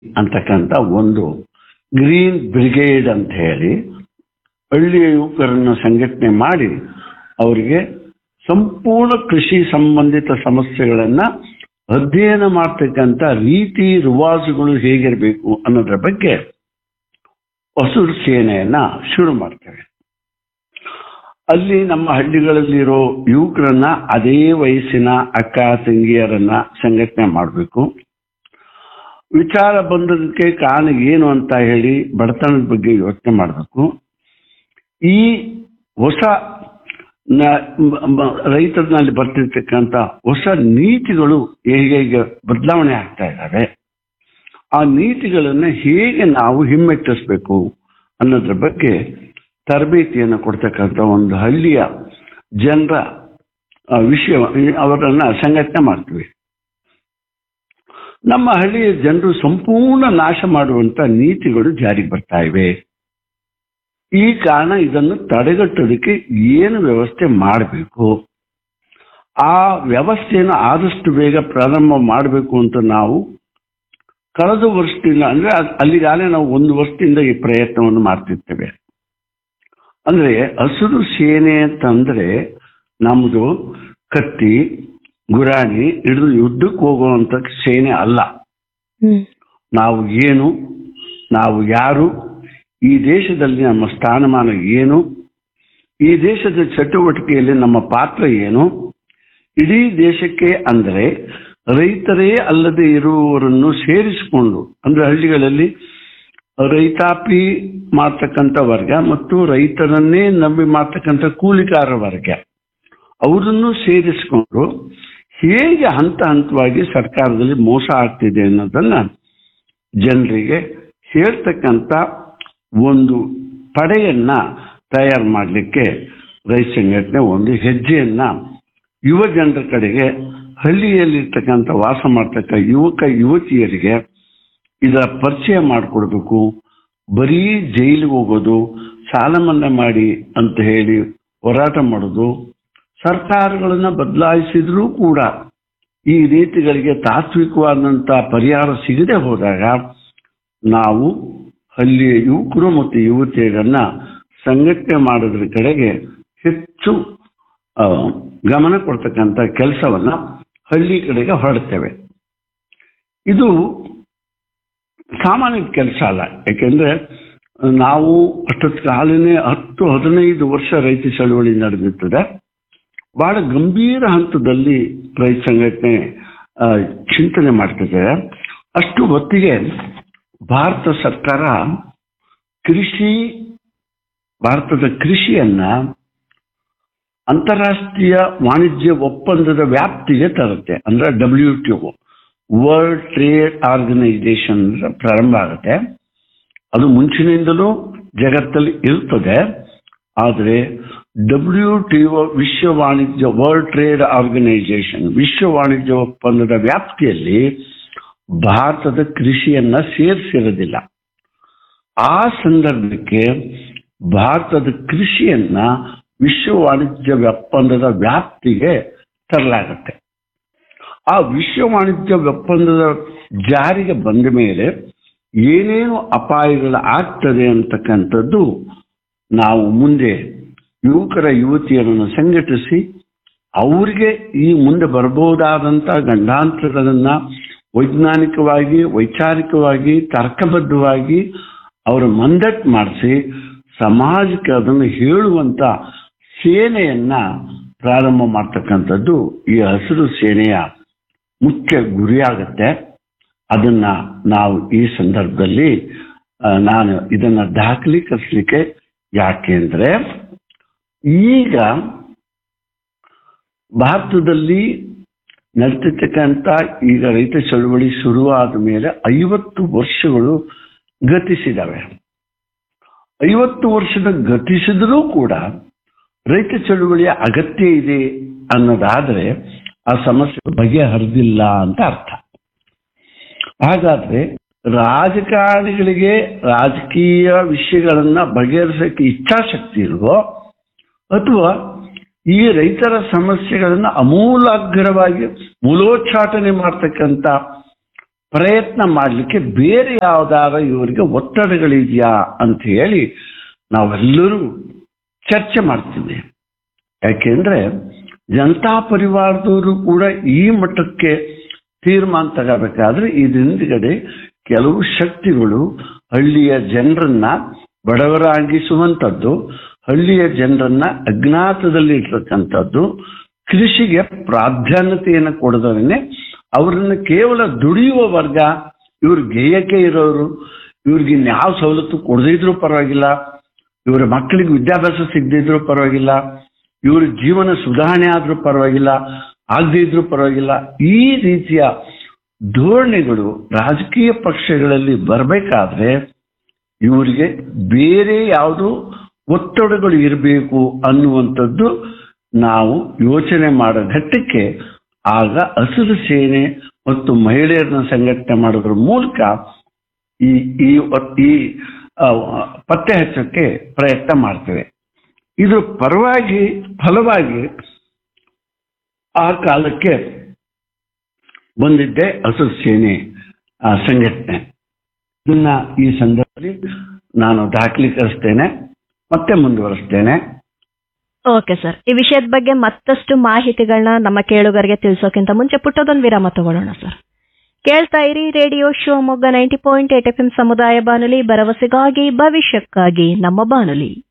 ಅಂತಕ್ಕಂಥ ಒಂದು green brigade ಅಂತ ಹೇಳಿ ಹಳ್ಳಿಯ ಯುವಕರನ್ನು ಸಂಘಟನೆ ಮಾಡಿ ಅವರಿಗೆ ಸಂಪೂರ್ಣ ಕೃಷಿ ಸಂಬಂಧಿತ ಸಮಸ್ಯೆಗಳನ್ನ ಅಧ್ಯಯನ ಮಾಡ್ತಕ್ಕಂಥ ರೀತಿ ರಿವಾಜುಗಳು ಹೇಗಿರಬೇಕು ಅನ್ನೋದ್ರ ಬಗ್ಗೆ ಹಸುರು ಸೇನೆಯನ್ನ ಶುರು ಮಾಡ್ತೇವೆ ಅಲ್ಲಿ ನಮ್ಮ ಹಳ್ಳಿಗಳಲ್ಲಿರೋ ಯುವಕರನ್ನ ಅದೇ ವಯಸ್ಸಿನ ಅಕ್ಕ ತಂಗಿಯರನ್ನ ಸಂಘಟನೆ ಮಾಡಬೇಕು ವಿಚಾರ ಬಂದದಕ್ಕೆ ಕಾರಣ ಏನು ಅಂತ ಹೇಳಿ ಬಡತನದ ಬಗ್ಗೆ ಯೋಚನೆ ಮಾಡಬೇಕು ಈ ಹೊಸ ನ- ಮ- ಮ- ರೈತರಲ್ಲಿ ಬರ್ತಿರ್ತಕ್ಕಂಥ ಹೊಸ ನೀತಿಗಳು ಹೇಗೆ ಹೇಗೆ ಬದಲಾವಣೆ ಆಗ್ತಾ ಇದ್ದಾವೆ ಆ ನೀತಿಗಳನ್ನು ಹೇಗೆ ನಾವು ಹಿಮ್ಮೆಟ್ಟಿಸ್ಬೇಕು ಅನ್ನೋದ್ರ ಬಗ್ಗೆ ತರಬೇತಿಯನ್ನು ಕೊಡ್ತಕ್ಕಂಥ ಒಂದು ಹಳ್ಳಿಯ ಜನರ ಆ, ವಿಷಯ ಅವರನ್ನ ಸಂಘಟನೆ ಮಾಡ್ತೀವಿ ನಮ್ಮ ಹಳ್ಳಿಯ ಜನರು ಸಂಪೂರ್ಣ ನಾಶ ಮಾಡುವಂತ ನೀತಿಗಳು ಜಾರಿಗೆ ಬರ್ತಾ ಇವೆ ಈ ಕಾರಣ ಇದನ್ನು ತಡೆಗಟ್ಟೋದಕ್ಕೆ ಏನು ವ್ಯವಸ್ಥೆ ಮಾಡಬೇಕು ಆ ವ್ಯವಸ್ಥೆಯನ್ನು ಆದಷ್ಟು ಬೇಗ ಪ್ರಾರಂಭ ಮಾಡಬೇಕು ಅಂತ ನಾವು ಕಳೆದ ವರ್ಷದಿಂದ ಅಂದ್ರೆ ಅದ್- ಅಲ್ಲಿಗಾಲೇ ನಾವು ಒಂದು ವರ್ಷದಿಂದ ಈ ಪ್ರಯತ್ನವನ್ನು ಮಾಡ್ತಿರ್ತೇವೆ ಅಂದ್ರೆ ಹಸಿರು ಸೇನೆ ಅಂತಂದ್ರೆ ನಮ್ದು ಕತ್ತಿ ಗುರಾಣಿ ಹಿಡಿದು ಯುದ್ಧಕ್ಕೆ ಹೋಗುವಂತ ಸೇನೆ ಅಲ್ಲ ಹ್ಮ್ ನಾವು ಏನು ನಾವು ಯಾರು ಈ ದೇಶದಲ್ಲಿ ನಮ್ಮ ಸ್ಥಾನಮಾನ ಏನು ಈ ದೇಶದ ಚಟುವಟಿಕೆಯಲ್ಲಿ ನಮ್ಮ ಪಾತ್ರ ಏನು ಇಡೀ ದೇಶಕ್ಕೆ ಅಂದರೆ ರೈತರೇ ಅಲ್ಲದೆ ಇರುವವರನ್ನು ಸೇರಿಸಿಕೊಂಡು ಅಂದ್ರೆ ಹಳ್ಳಿಗಳಲ್ಲಿ ರೈತಾಪಿ ಮಾಡ್ತಕ್ಕಂಥ ವರ್ಗ ಮತ್ತು ರೈತರನ್ನೇ ನಂಬಿ ಮಾಡ್ತಕ್ಕಂಥ ಕೂಲಿಕಾರ ವರ್ಗ ಅವರನ್ನು ಸೇರಿಸಿಕೊಂಡು ಹೇಗೆ ಹಂತ ಹಂತವಾಗಿ ಸರ್ಕಾರದಲ್ಲಿ ಮೋಸ ಆಗ್ತಿದೆ ಅನ್ನೋದನ್ನ ಜನರಿಗೆ ಹೇಳ್ತಕ್ಕಂಥ ಒಂದು ಪಡೆಯನ್ನ ತಯಾರು ಮಾಡಲಿಕ್ಕೆ ರೈತ ಸಂಘಟನೆ ಒಂದು ಹೆಜ್ಜೆಯನ್ನ ಯುವ ಜನರ ಕಡೆಗೆ ಹಳ್ಳಿಯಲ್ಲಿರ್ತಕ್ಕಂಥ ವಾಸ ಮಾಡ್ತಕ್ಕ ಯುವಕ ಯುವತಿಯರಿಗೆ ಇದರ ಪರಿಚಯ ಮಾಡಿಕೊಡ್ಬೇಕು ಬರೀ ಜೈಲಿಗೆ ಹೋಗೋದು ಸಾಲ ಮನ್ನಾ ಮಾಡಿ ಅಂತ ಹೇಳಿ ಹೋರಾಟ ಮಾಡೋದು ಸರ್ಕಾರಗಳನ್ನ ಬದಲಾಯಿಸಿದ್ರೂ ಕೂಡ ಈ ರೀತಿಗಳಿಗೆ ತಾತ್ವಿಕವಾದಂಥ ಪರಿಹಾರ ಸಿಗದೆ ಹೋದಾಗ ನಾವು ಹಳ್ಳಿಯ ಯುವಕರು ಮತ್ತು ಯುವತಿಯರನ್ನ ಸಂಘಟನೆ ಮಾಡೋದ್ರ ಕಡೆಗೆ ಹೆಚ್ಚು ಆ, ಗಮನ ಕೊಡ್ತಕ್ಕಂಥ ಕೆಲಸವನ್ನ ಹಳ್ಳಿ ಕಡೆಗೆ ಹೊರಡ್ತೇವೆ ಇದು ಸಾಮಾನ್ಯ ಕೆಲಸ ಅಲ್ಲ ಯಾಕೆಂದ್ರೆ ನಾವು ಅಷ್ಟೊತ್ತು ಕಾಲನೇ ಹತ್ತು ಹದಿನೈದು ವರ್ಷ ರೈತ ಚಳವಳಿ ನಡೆದಿರ್ತದೆ ಬಹಳ ಗಂಭೀರ ಹಂತದಲ್ಲಿ ರೈತ ಸಂಘಟನೆ ಆ, ಚಿಂತನೆ ಮಾಡ್ತಿದ್ದಾರೆ ಅಷ್ಟು ಹೊತ್ತಿಗೆ ಭಾರತ ಸರ್ಕಾರ ಕೃಷಿ ಭಾರತದ ಕೃಷಿಯನ್ನ ಅಂತಾರಾಷ್ಟ್ರೀಯ ವಾಣಿಜ್ಯ ಒಪ್ಪಂದದ ವ್ಯಾಪ್ತಿಗೆ ತರುತ್ತೆ ಅಂದ್ರೆ W T O world trade organisation ಪ್ರಾರಂಭ ಆಗುತ್ತೆ ಅದು ಮುಂಚಿನಿಂದಲೂ ಜಗತ್ತಲ್ಲಿ ಇರ್ತದೆ ಆದರೆ ಡಬ್ಲ್ಯೂ ಟಿ ಒ ವಿಶ್ವ ವಾಣಿಜ್ಯ ವರ್ಲ್ಡ್ ಟ್ರೇಡ್ ಆರ್ಗನೈಸೇಷನ್ ವಿಶ್ವ ವಾಣಿಜ್ಯ ಒಪ್ಪಂದದ ವ್ಯಾಪ್ತಿಯಲ್ಲಿ ಭಾರತದ ಕೃಷಿಯನ್ನ ಸೇರಿಸಿರೋದಿಲ್ಲ ಆ ಸಂದರ್ಭಕ್ಕೆ ಭಾರತದ ಕೃಷಿಯನ್ನ ವಿಶ್ವ ವಾಣಿಜ್ಯ ಒಪ್ಪಂದದ ವ್ಯಾಪ್ತಿಗೆ ತರಲಾಗುತ್ತೆ ಆ ವಿಶ್ವ ವಾಣಿಜ್ಯ ಒಪ್ಪಂದದ ಜಾರಿಗೆ ಬಂದ ಮೇಲೆ ಏನೇನು ಅಪಾಯಗಳು ಆಗ್ತದೆ ಅಂತಕ್ಕಂಥದ್ದು ನಾವು ಮುಂದೆ ಯುವಕರ ಯುವತಿಯರನ್ನು ಸಂಘಟಿಸಿ ಅವರಿಗೆ ಈ ಮುಂದೆ ಬರಬಹುದಾದಂಥ ಗಂಡಾಂತರಗಳನ್ನ ವೈಜ್ಞಾನಿಕವಾಗಿ ವೈಚಾರಿಕವಾಗಿ ತರ್ಕಬದ್ಧವಾಗಿ ಅವರ ಮಂದಟ್ ಮಾಡಿಸಿ ಸಮಾಜಕ್ಕೆ ಅದನ್ನು ಹೇಳುವಂತ ಸೇನೆಯನ್ನ ಪ್ರಾರಂಭ ಮಾಡ್ತಕ್ಕಂಥದ್ದು ಈ ಹಸಿರು ಸೇನೆಯ ಮುಖ್ಯ ಗುರಿಯಾಗತ್ತೆ ಅದನ್ನ ನಾವು ಈ ಸಂದರ್ಭದಲ್ಲಿ ಆ, ನಾನು ಇದನ್ನ ದಾಖಲೀಕರಿಸಲಿಕ್ಕೆ ಯಾಕೆಂದ್ರೆ ಈಗ ಭಾರತದಲ್ಲಿ ನಡ್ತಿರ್ತಕ್ಕಂಥ ಈಗ ರೈತ ಚಳವಳಿ ಶುರುವಾದ ಮೇಲೆ ಐವತ್ತು ವರ್ಷಗಳು ಗತಿಸಿದವೆ ಐವತ್ತು ವರ್ಷದ ಗತಿಸಿದರೂ ಕೂಡ ರೈತ ಚಳುವಳಿಯ ಅಗತ್ಯ ಇದೆ ಅನ್ನೋದಾದ್ರೆ ಆ ಸಮಸ್ಯೆ ಬಗೆಹರಿದಿಲ್ಲ ಅಂತ ಅರ್ಥ ಹಾಗಾದ್ರೆ ರಾಜಕಾರಣಿಗಳಿಗೆ ರಾಜಕೀಯ ವಿಷಯಗಳನ್ನ ಬಗೆಹರಿಸಕ್ಕೆ ಇಚ್ಛಾಶಕ್ತಿ ಇಲ್ವೋ ಅಥವಾ ಈ ರೈತರ ಸಮಸ್ಯೆಗಳನ್ನ ಅಮೂಲಾಗ್ರವಾಗಿ ಮೂಲೋಚ್ಚಾಟನೆ ಮಾಡ್ತಕ್ಕಂಥ ಪ್ರಯತ್ನ ಮಾಡಲಿಕ್ಕೆ ಬೇರೆ ಯಾವ್ದಾರ ಇವರಿಗೆ ಒತ್ತಡಗಳಿದೆಯಾ ಅಂತ ಹೇಳಿ ನಾವೆಲ್ಲರೂ ಚರ್ಚೆ ಮಾಡ್ತೀವಿ ಯಾಕೆಂದ್ರೆ ಜನತಾ ಪರಿವಾರದವರು ಕೂಡ ಈ ಮಟ್ಟಕ್ಕೆ ತೀರ್ಮಾನ ತಗೋಬೇಕಾದ್ರೆ ಇದ್ರ ಹಿಂದ್ಗಡೆ ಕೆಲವು ಶಕ್ತಿಗಳು ಹಳ್ಳಿಯ ಜನರನ್ನ ಬಡವರಾಗಿಸುವಂಥದ್ದು ಹಳ್ಳಿಯ ಜನರನ್ನ ಅಜ್ಞಾತದಲ್ಲಿ ಇರ್ತಕ್ಕಂಥದ್ದು ಕೃಷಿಗೆ ಪ್ರಾಧಾನ್ಯತೆಯನ್ನು ಕೊಡದವನೇ ಅವರನ್ನು ಕೇವಲ ದುಡಿಯುವ ವರ್ಗ ಇವ್ರು ಗೇಯಕ್ಕೆ ಇರೋರು ಇವ್ರಿಗೆ ಇನ್ಯಾವ ಸವಲತ್ತು ಕೊಡದಿದ್ರೂ ಪರವಾಗಿಲ್ಲ ಇವರ ಮಕ್ಕಳಿಗೆ ವಿದ್ಯಾಭ್ಯಾಸ ಸಿಗದಿದ್ರೂ ಪರವಾಗಿಲ್ಲ ಇವ್ರ ಜೀವನ ಸುಧಾರಣೆ ಆದ್ರೂ ಪರವಾಗಿಲ್ಲ ಆಗದೇ ಇದ್ರೂ ಪರವಾಗಿಲ್ಲ ಈ ರೀತಿಯ ಧೋರಣೆಗಳು ರಾಜಕೀಯ ಪಕ್ಷಗಳಲ್ಲಿ ಬರಬೇಕಾದ್ರೆ ಇವರಿಗೆ ಬೇರೆ ಯಾವುದು ಒತ್ತಡಗಳು ಇರಬೇಕು ಅನ್ನುವಂಥದ್ದು ನಾವು ಯೋಚನೆ ಮಾಡೋ ಘಟ್ಟಕ್ಕೆ ಆಗ ಹಸಿರು ಸೇನೆ ಮತ್ತು ಮಹಿಳೆಯರನ್ನ ಸಂಘಟನೆ ಮಾಡೋದ್ರ ಮೂಲಕ ಈ ಈ ಒತ್- ಈ ಆ, ಪತ್ತೆ ಹಚ್ಚೋಕ್ಕೆ ಪ್ರಯತ್ನ ಮಾಡ್ತೇವೆ ಇದ್ರ ಪರವಾಗಿ ಫಲವಾಗಿ ಆ ಕಾಲಕ್ಕೆ ಬಂದಿದ್ದೆ ಹಸಿರು ಸೇನೆ ಆ, ಸಂಘಟನೆ ಇದನ್ನ ಈ ಸಂದರ್ಭದಲ್ಲಿ ನಾನು ದಾಖಲೀಕರಿಸ್ತೇನೆ ಮತ್ತೆ ಮುಂದುವರಿಸ್ತೇನೆ ಓಕೆ ಸರ್ ಈ ವಿಷಯದ ಬಗ್ಗೆ ಮತ್ತಷ್ಟು ಮಾಹಿತಿಗಳನ್ನ ನಮ್ಮ ಕೇಳುಗರಿಗೆ ತಿಳಿಸೋಕ್ಕಿಂತ ಮುಂಚೆ ಪುಟ್ಟದೊಂದು ವಿರಾಮ ತಗೊಳ್ಳೋಣ ಸರ್ ಕೇಳ್ತಾ ಇರಿ radio Shivamogga ninety point eight F M ಸಮುದಾಯ ಬಾನುಲಿ ಭರವಸೆಗಾಗಿ ಭವಿಷ್ಯಕ್ಕಾಗಿ ನಮ್ಮ ಬಾನುಲಿ